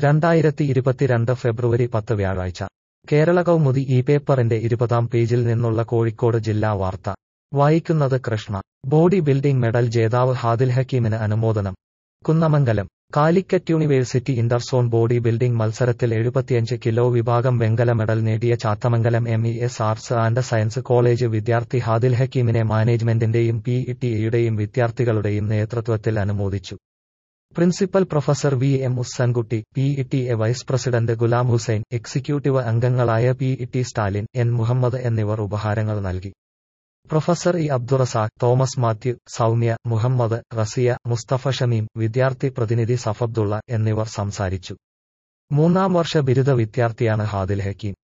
രണ്ടായിരത്തി ഇരുപത്തിരണ്ട് ഫെബ്രുവരി പത്ത് വ്യാഴാഴ്ച കേരള കൗമുദി ഈ പേപ്പറിന്റെ ഇരുപതാം പേജിൽ നിന്നുള്ള കോഴിക്കോട് ജില്ലാ വാർത്ത വായിക്കുന്നത് കൃഷ്ണ ബോഡി ബിൽഡിംഗ് മെഡൽ ജേതാവ് ഹാദിൽ ഹക്കീമിന് അനുമോദനം Kunnamangalam Calicut university interzone body building മത്സരത്തിൽ എഴുപത്തിയഞ്ച് കിലോ വിഭാഗം വെങ്കല മെഡൽ നേടിയ Chathamangalam M E S arts and science college വിദ്യാർത്ഥി ഹാദിൽ ഹക്കീമിനെ മാനേജ്മെന്റിന്റെയും പി ഇ ടിയുടെയും വിദ്യാർത്ഥികളുടെയും നേതൃത്വത്തിൽ അനുമോദിച്ചു principal professor V M Ussankutty P E T A vice president Ghulam Hussain executive അംഗങ്ങളായ P E T Stalin N Muhammad എന്നിവർ ഉപഹാരങ്ങൾ നൽകി professor E Abdurazak Thomas Mathew Soumya Muhammad Raziya Musthafa Shameem വിദ്യാർത്ഥി പ്രതിനിധി സഫബ്ദുള്ള എന്നിവർ സംസാരിച്ചു മൂന്നാം വർഷ ബിരുദ വിദ്യാർത്ഥിയാണ് ഹാദിൽ ഹക്കീം